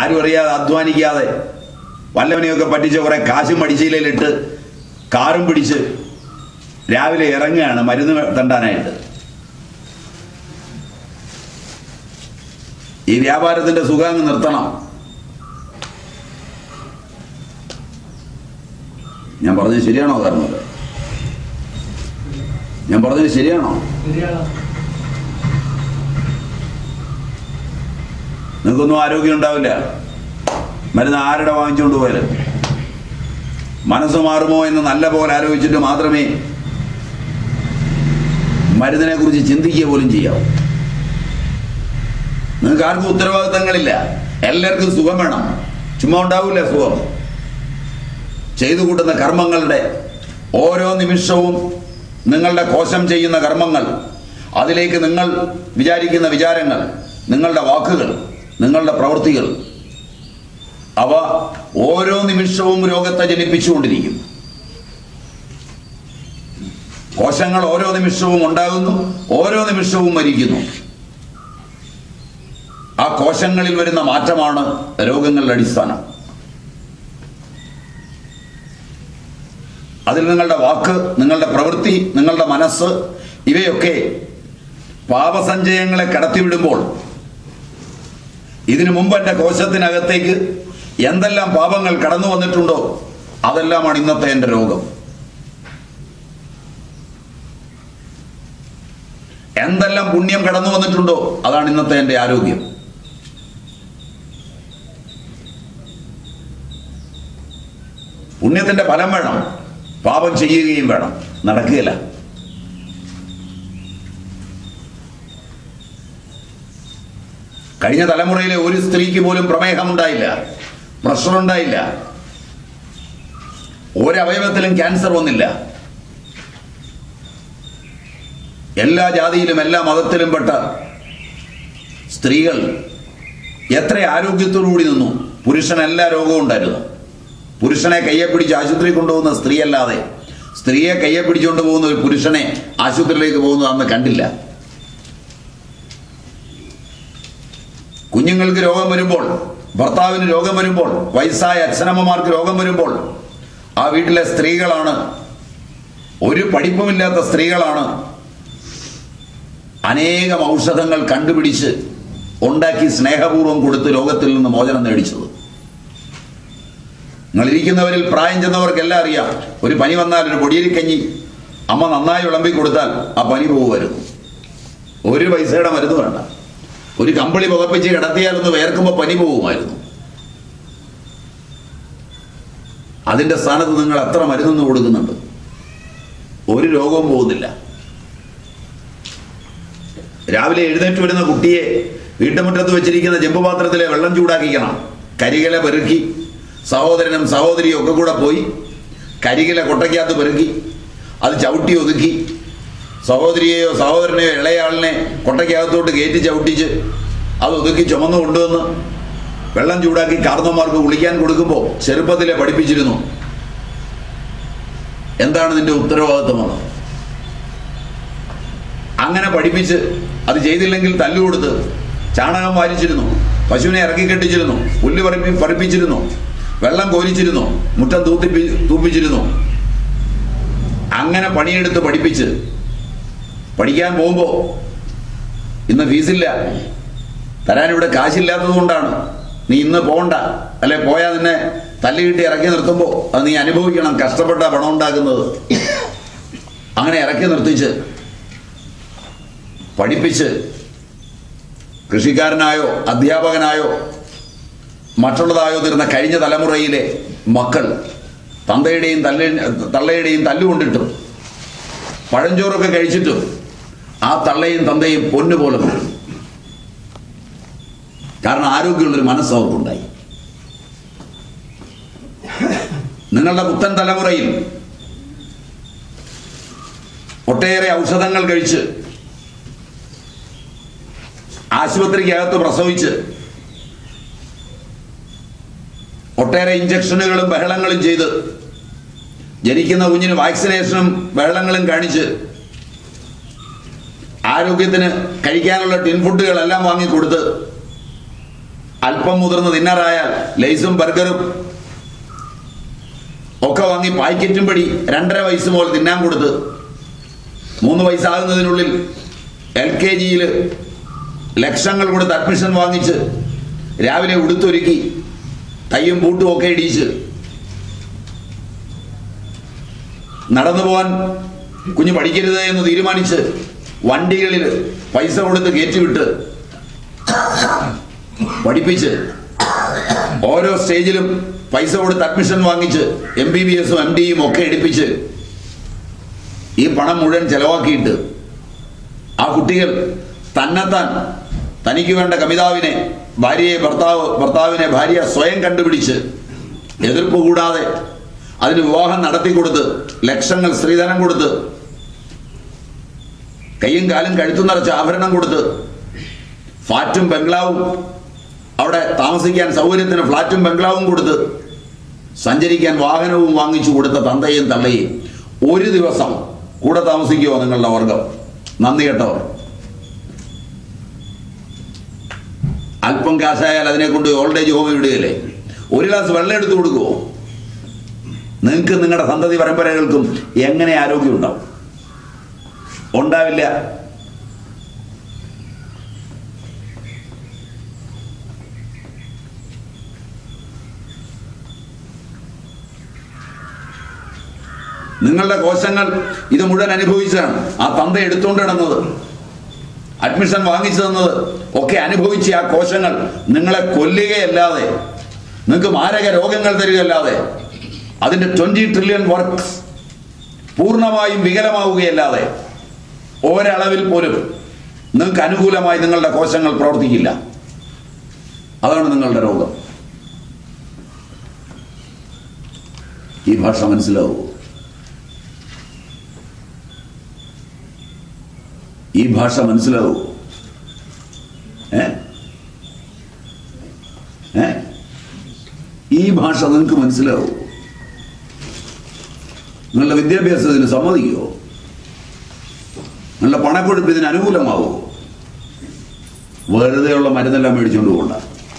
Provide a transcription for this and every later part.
ആരും അറിയാതെ അധ്വാനിക്കാതെ വല്ലവനെയൊക്കെ പറ്റിച്ച് കുറെ കാശും മടിശീലയിലിട്ട് കാറും പിടിച്ച് രാവിലെ ഇറങ്ങുകയാണ് മരുന്ന് തണ്ടാനായിട്ട് ഈ വ്യാപാരത്തിന്റെ സുഖം അങ്ങ് നിർത്തണം ഞാൻ പറഞ്ഞത് ശരിയാണോ കാരണം ഞാൻ പറഞ്ഞത് ശരിയാണോ നിങ്ങൾക്കൊന്നും ആരോഗ്യം ഉണ്ടാവില്ല മരുന്ന് ആരുടെ വാങ്ങിച്ചുകൊണ്ട് പോയാലും മനസ്സ് മാറുമോ എന്ന് നല്ല പോലെ ആലോചിച്ചിട്ട് മാത്രമേ മരുന്നിനെ കുറിച്ച് ചിന്തിക്കുക പോലും ചെയ്യാവൂ നിങ്ങൾക്ക് ആർക്കും ഉത്തരവാദിത്തങ്ങളില്ല എല്ലാവർക്കും സുഖം വേണം ചുമ്മാ ഉണ്ടാവില്ല സുഖം ചെയ്തു കൂട്ടുന്ന കർമ്മങ്ങളുടെ ഓരോ നിമിഷവും നിങ്ങളുടെ കോശം ചെയ്യുന്ന കർമ്മങ്ങൾ അതിലേക്ക് നിങ്ങൾ വിചാരിക്കുന്ന വിചാരങ്ങൾ നിങ്ങളുടെ വാക്കുകൾ നിങ്ങളുടെ പ്രവൃത്തികൾ അവ ഓരോ നിമിഷവും രോഗത്തെ ജനിപ്പിച്ചുകൊണ്ടിരിക്കും കോശങ്ങൾ ഓരോ നിമിഷവും ഉണ്ടാകുന്നു ഓരോ നിമിഷവും മരിക്കുന്നു ആ കോശങ്ങളിൽ വരുന്ന മാറ്റമാണ് രോഗങ്ങളുടെ അടിസ്ഥാനം അതിൽ നിങ്ങളുടെ വാക്ക് നിങ്ങളുടെ പ്രവൃത്തി നിങ്ങളുടെ മനസ്സ് ഇവയൊക്കെ പാപസഞ്ചയങ്ങളെ കടത്തിവിടുമ്പോൾ ഇതിനു മുമ്പ് എൻ്റെ കോശത്തിനകത്തേക്ക് എന്തെല്ലാം പാപങ്ങൾ കടന്നു വന്നിട്ടുണ്ടോ അതെല്ലാമാണ് ഇന്നത്തെ എൻ്റെ രോഗം എന്തെല്ലാം പുണ്യം കടന്നു വന്നിട്ടുണ്ടോ അതാണ് ഇന്നത്തെ എൻ്റെ ആരോഗ്യം പുണ്യത്തിന്റെ ഫലം വേണം പാപം ചെയ്യുകയും വേണം നടക്കുകയില്ല കഴിഞ്ഞ തലമുറയിലെ ഒരു സ്ത്രീക്ക് പോലും പ്രമേഹമുണ്ടായില്ല പ്രഷർ ഉണ്ടായില്ല ഒരവയവത്തിലും ക്യാൻസർ വന്നില്ല എല്ലാ ജാതിയിലും എല്ലാ മതത്തിലും പെട്ട സ്ത്രീകൾ എത്ര ആരോഗ്യത്തോടുകൂടി നിന്നു പുരുഷൻ എല്ലാ രോഗവും ഉണ്ടായിരുന്നു പുരുഷനെ കയ്യെ പിടിച്ച് ആശുപത്രി കൊണ്ടുപോകുന്ന സ്ത്രീ അല്ലാതെ സ്ത്രീയെ കയ്യെ പിടിച്ചുകൊണ്ട് പോകുന്ന ഒരു പുരുഷനെ ആശുപത്രിയിലേക്ക് പോകുന്നത് അന്ന് കണ്ടില്ല കുഞ്ഞുങ്ങൾക്ക് രോഗം വരുമ്പോൾ ഭർത്താവിന് രോഗം വരുമ്പോൾ വയസ്സായ അച്ഛനമ്മമാർക്ക് രോഗം വരുമ്പോൾ ആ വീട്ടിലെ സ്ത്രീകളാണ് ഒരു പഠിപ്പുമില്ലാത്ത സ്ത്രീകളാണ് അനേകം ഔഷധങ്ങൾ കണ്ടുപിടിച്ച് ഉണ്ടാക്കി സ്നേഹപൂർവ്വം കൊടുത്ത് രോഗത്തിൽ നിന്ന് മോചനം നേടിച്ചത് നിങ്ങൾ ഇരിക്കുന്നവരിൽ പ്രായം ചെന്നവർക്കെല്ലാം അറിയാം ഒരു പനി വന്നാൽ ഒരു പൊടിയരിക്കഞ്ഞി അമ്മ നന്നായി വിളമ്പി കൊടുത്താൽ ആ പനി പോകുമായിരുന്നു ഒരു പൈസയുടെ മരുന്ന് വേണ്ട ഒരു കമ്പിളി പുതപ്പിച്ച് കിടത്തിയാലൊന്ന് വേർക്കുമ്പോൾ പനി പോകുമായിരുന്നു അതിന്റെ സ്ഥാനത്ത് നിങ്ങൾ എത്ര മരുന്നൊന്ന് കൊടുക്കുന്നുണ്ട് ഒരു രോഗവും പോകുന്നില്ല രാവിലെ എഴുന്നേറ്റ് വരുന്ന കുട്ടിയെ വീട്ടുമുറ്റത്ത് വെച്ചിരിക്കുന്ന ചെമ്പുപാത്രത്തിലെ വെള്ളം ചൂടാക്കിക്കണം കരികില പെറുക്കി സഹോദരനും സഹോദരിയും ഒക്കെ കൂടെ പോയി കരികില കൊട്ടയ്ക്കകത്ത് പെറുക്കി അത് ചവിട്ടി ഒതുക്കി സഹോദരിയെയോ സഹോദരനെയോ ഇളയാളിനെ കൊട്ടയ്ക്കകത്തോട്ട് കയറ്റി ചവിട്ടിച്ച് അത് ഒതുക്കി ചുമന്നു കൊണ്ടുവന്ന് വെള്ളം ചൂടാക്കി കാർന്നന്മാർക്ക് കുളിക്കാൻ കൊടുക്കുമ്പോൾ ചെറുപ്പത്തിലെ പഠിപ്പിച്ചിരുന്നു എന്താണ് നിന്റെ ഉത്തരവാദിത്വമെന്ന് അങ്ങനെ പഠിപ്പിച്ച് അത് ചെയ്തില്ലെങ്കിൽ തല്ലുകൊടുത്ത് ചാണകം വാരിച്ചിരുന്നു പശുവിനെ ഇറക്കി കെട്ടിച്ചിരുന്നു പുല്ല് പറപ്പി പറപ്പിച്ചിരുന്നു വെള്ളം കോരിച്ചിരുന്നു മുറ്റം തൂത്തിപ്പി തൂപ്പിച്ചിരുന്നു അങ്ങനെ പണിയെടുത്ത് പഠിപ്പിച്ച് പഠിക്കാൻ പോകുമ്പോൾ ഇന്ന് ഫീസില്ല തരാൻ ഇവിടെ കാശില്ലാത്തത് കൊണ്ടാണ് നീ ഇന്ന് പോകണ്ട അല്ലെ പോയാൽ നിന്നെ തല്ലുകിട്ടി ഇറക്കി നിർത്തുമ്പോൾ അത് നീ അനുഭവിക്കണം കഷ്ടപ്പെട്ട പണം ഉണ്ടാക്കുന്നത് അങ്ങനെ ഇറക്കി നിർത്തിച്ച് പഠിപ്പിച്ച് കൃഷിക്കാരനായോ അധ്യാപകനായോ മറ്റുള്ളതായോ തീർന്ന കഴിഞ്ഞ തലമുറയിലെ മക്കൾ തന്തയുടെയും തല്ല തള്ളയുടെയും തല്ലുകൊണ്ടിട്ടും പഴഞ്ചോറൊക്കെ കഴിച്ചിട്ടും ആ തള്ളയും തന്തയും പൊന്നുപോലെ നോക്കും കാരണം ആരോഗ്യമുള്ളൊരു മനസ്സ് അവർക്കുണ്ടായി നിങ്ങളുടെ പുത്തൻ തലമുറയിൽ ഒട്ടേറെ ഔഷധങ്ങൾ കഴിച്ച് ആശുപത്രിക്കകത്ത് പ്രസവിച്ച് ഒട്ടേറെ ഇഞ്ചക്ഷനുകളും ബഹളങ്ങളും ചെയ്ത് ജനിക്കുന്ന കുഞ്ഞിന് വാക്സിനേഷനും ബഹളങ്ങളും കാണിച്ച് ആരോഗ്യത്തിന് കഴിക്കാനുള്ള ടിൻ ഫുഡുകളെല്ലാം വാങ്ങിക്കൊടുത്ത് അല്പം മുതിർന്ന് തിന്നറായാൽ ലൈസും ബർഗറും ഒക്കെ വാങ്ങി പാക്കറ്റും പടി രണ്ടര വയസ്സ് മുതൽ തിന്നാൻ കൊടുത്ത് മൂന്ന് വയസ്സാകുന്നതിനുള്ളിൽ എൽ കെ ജിയിൽ ലക്ഷങ്ങൾ കൊടുത്ത് അഡ്മിഷൻ വാങ്ങിച്ച് രാവിലെ ഉടുത്തൊരുക്കി തയ്യും പൂട്ടും ഒക്കെ ഇടിച്ച് നടന്നു പോകാൻ കുഞ്ഞ് പഠിക്കരുത് എന്ന് തീരുമാനിച്ച് വണ്ടികളിൽ പൈസ കൊടുത്ത് കയറ്റിവിട്ട് പഠിപ്പിച്ച് ഓരോ സ്റ്റേജിലും പൈസ കൊടുത്ത് അഡ്മിഷൻ വാങ്ങിച്ച് എം ബി ബി എസും എം ഡിയും ഒക്കെ എടുപ്പിച്ച് ഈ പണം മുഴുവൻ ചെലവാക്കിയിട്ട് ആ കുട്ടികൾ തന്നെത്താൻ തനിക്ക് വേണ്ട കമിതാവിനെ ഭാര്യയെ ഭർത്താവ് ഭർത്താവിനെ ഭാര്യ സ്വയം കണ്ടുപിടിച്ച് എതിർപ്പ് കൂടാതെ അതിന് വിവാഹം നടത്തിക്കൊടുത്ത് ലക്ഷങ്ങൾ സ്ത്രീധനം കൊടുത്ത് കൈയും കാലും കഴുത്തും നിറച്ച് ആഭരണം കൊടുത്ത് ഫ്ലാറ്റും ബംഗ്ലാവും അവിടെ താമസിക്കാൻ സൗകര്യത്തിന് ഫ്ലാറ്റും ബംഗ്ലാവും കൊടുത്ത് സഞ്ചരിക്കാൻ വാഹനവും വാങ്ങിച്ചു കൊടുത്ത തന്തയും തള്ളയും ഒരു ദിവസം കൂടെ താമസിക്കുമോ നിങ്ങളുടെ വർഗം നന്ദി കേട്ടവർ അല്പം കാശായാൽ അതിനെ കൊണ്ട് ഓൾഡ് ഏജ് ഹോമിൽ വിടുകയല്ലേ ഒരു ഗ്ലാസ് വെള്ളം എടുത്തു കൊടുക്കുമോ നിങ്ങൾക്ക് നിങ്ങളുടെ സന്തതി പരമ്പരകൾക്കും എങ്ങനെ ആരോഗ്യം ഉണ്ടാവും ഉണ്ടാവില്ല നിങ്ങളുടെ കോശങ്ങൾ ഇത് മുഴുവൻ അനുഭവിച്ചതാണ് ആ തന്ത എടുത്തുകൊണ്ട് കിടന്നത് അഡ്മിഷൻ വാങ്ങിച്ചു തന്നത് ഒക്കെ അനുഭവിച്ച ആ കോശങ്ങൾ നിങ്ങളെ കൊല്ലുകയല്ലാതെ നിങ്ങൾക്ക് മാരക രോഗങ്ങൾ തരികയല്ലാതെ അതിന്റെ ട്വന്റി ട്രില്യൺ വർക്ക്സ് പൂർണ്ണമായും വികലമാവുകയല്ലാതെ ഒരളവിൽ പോലും നിങ്ങൾക്ക് അനുകൂലമായി നിങ്ങളുടെ കോശങ്ങൾ പ്രവർത്തിക്കില്ല അതാണ് നിങ്ങളുടെ രോഗം ഈ ഭാഷ മനസ്സിലാവൂ ഈ ഭാഷ മനസ്സിലാവൂ ഏ ഏ ഈ ഭാഷ നിങ്ങൾക്ക് മനസ്സിലാവൂ നിങ്ങളുടെ വിദ്യാഭ്യാസത്തിന് സമ്മതിക്കുമോ നിങ്ങളുടെ പണക്കൊഴുപ്പ് ഇതിന് അനുകൂലമാവോ വെറുതെയുള്ള മരുന്നെല്ലാം മേടിച്ചുകൊണ്ട് പോകണ്ട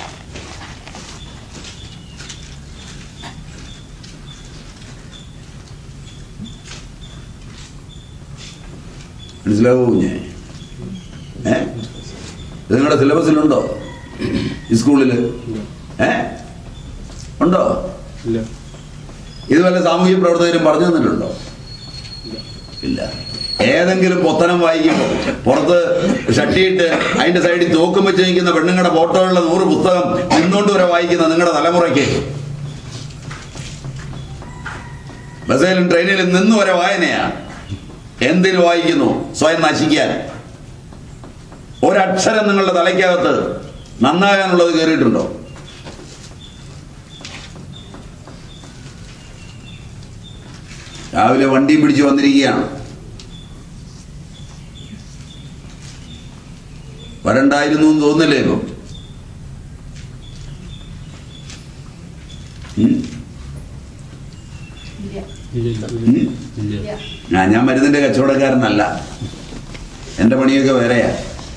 മനസ്സിലാവൂ കുഞ്ഞെ ഏ ഇത് നിങ്ങളുടെ സിലബസിലുണ്ടോ ഈ സ്കൂളിൽ ഏ ഉണ്ടോ ഇല്ല ഇത് വല്ല സാമൂഹ്യ പ്രവർത്തകരും പറഞ്ഞു തന്നിട്ടുണ്ടോ ഇല്ല ഏതെങ്കിലും പൊത്തനം വായിക്കുമ്പോൾ പുറത്ത് ഷട്ടിയിട്ട് അതിന്റെ സൈഡിൽ തോക്കും വെച്ച് നിൽക്കുന്ന പെണ്ണുങ്ങളുടെ ഫോട്ടോയുള്ള നൂറ് പുസ്തകം നിന്നുകൊണ്ട് വരെ വായിക്കുന്ന നിങ്ങളുടെ തലമുറയ്ക്ക് ബസ്സിലും ട്രെയിനിലും നിന്ന് വരെ വായനയാണ് എന്തിനു വായിക്കുന്നു സ്വയം നശിക്കാൻ ഒരക്ഷരം നിങ്ങളുടെ തലയ്ക്കകത്ത് നന്നാകാനുള്ളത് കയറിയിട്ടുണ്ടോ രാവിലെ വണ്ടിയും പിടിച്ച് വന്നിരിക്കുകയാണ് വരണ്ടായിരുന്നു എന്ന് തോന്നില്ലേ ഇപ്പം ഉം? ഇല്ല ഇല്ല ഇല്ല ഉം? ഇല്ല ഇല്ല ഞാൻ ഞാൻ മരുന്നിന്റെ കച്ചവടക്കാരനല്ല എന്റെ പണിയൊക്കെ വേറെയാ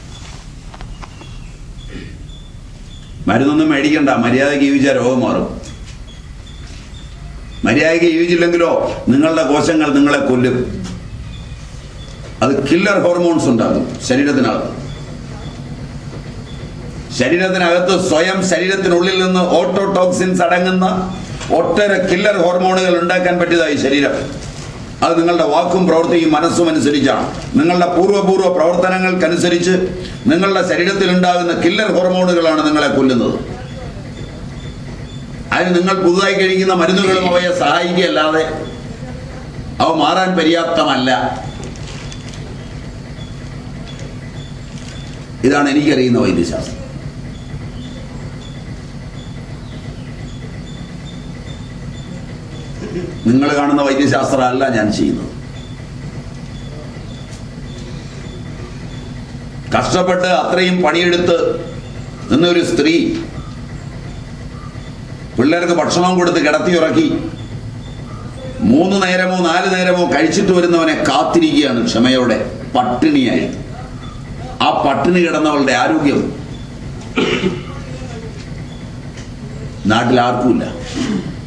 മരുന്നൊന്നും മേടിക്കണ്ട മര്യാദയ്ക്ക് ജീവിച്ചാൽ രോഗം മാറും മര്യാദയ്ക്ക് ജീവിച്ചില്ലെങ്കിലോ നിങ്ങളുടെ കോശങ്ങൾ നിങ്ങളെ കൊല്ലും അത് കില്ലർ ഹോർമോൺസ് ഉണ്ടാകും ശരീരത്തിനകത്ത് ശരീരത്തിനകത്ത് സ്വയം ശരീരത്തിനുള്ളിൽ നിന്ന് ഓട്ടോടോക്സിൻസ് അടങ്ങുന്ന ഒട്ടേറെ കില്ലർ ഹോർമോണുകൾ ഉണ്ടാക്കാൻ പറ്റിയതായി ശരീരം അത് നിങ്ങളുടെ വാക്കും പ്രവൃത്തിയും മനസ്സും അനുസരിച്ചാണ് നിങ്ങളുടെ പൂർവ്വപൂർവ്വ പ്രവർത്തനങ്ങൾക്കനുസരിച്ച് നിങ്ങളുടെ ശരീരത്തിൽ ഉണ്ടാകുന്ന കില്ലർ ഹോർമോണുകളാണ് നിങ്ങളെ കൊല്ലുന്നത് അതിന് നിങ്ങൾ പുതുതായി കഴിക്കുന്ന മരുന്നുകളും അവയെ സഹായിക്കുകയല്ലാതെ അവ മാറാൻ പര്യാപ്തമല്ല ഇതാണ് എനിക്കറിയുന്ന വൈദ്യശാസ്ത്രം നിങ്ങൾ കാണുന്ന വൈദ്യശാസ്ത്രമല്ല ഞാൻ ചെയ്യുന്നത് കഷ്ടപ്പെട്ട് അത്രയും പണിയെടുത്ത് നിന്നൊരു സ്ത്രീ പിള്ളേർക്ക് ഭക്ഷണം കൊടുത്ത് കിടത്തിയുറക്കി മൂന്ന് നേരമോ നാല് നേരമോ കഴിച്ചിട്ട് വരുന്നവനെ കാത്തിരിക്കുകയാണ് ക്ഷമയോടെ പട്ടിണിയായി ആ പട്ടിണി കിടന്നവളുടെ ആരോഗ്യം നാട്ടിൽ ആർക്കുമില്ല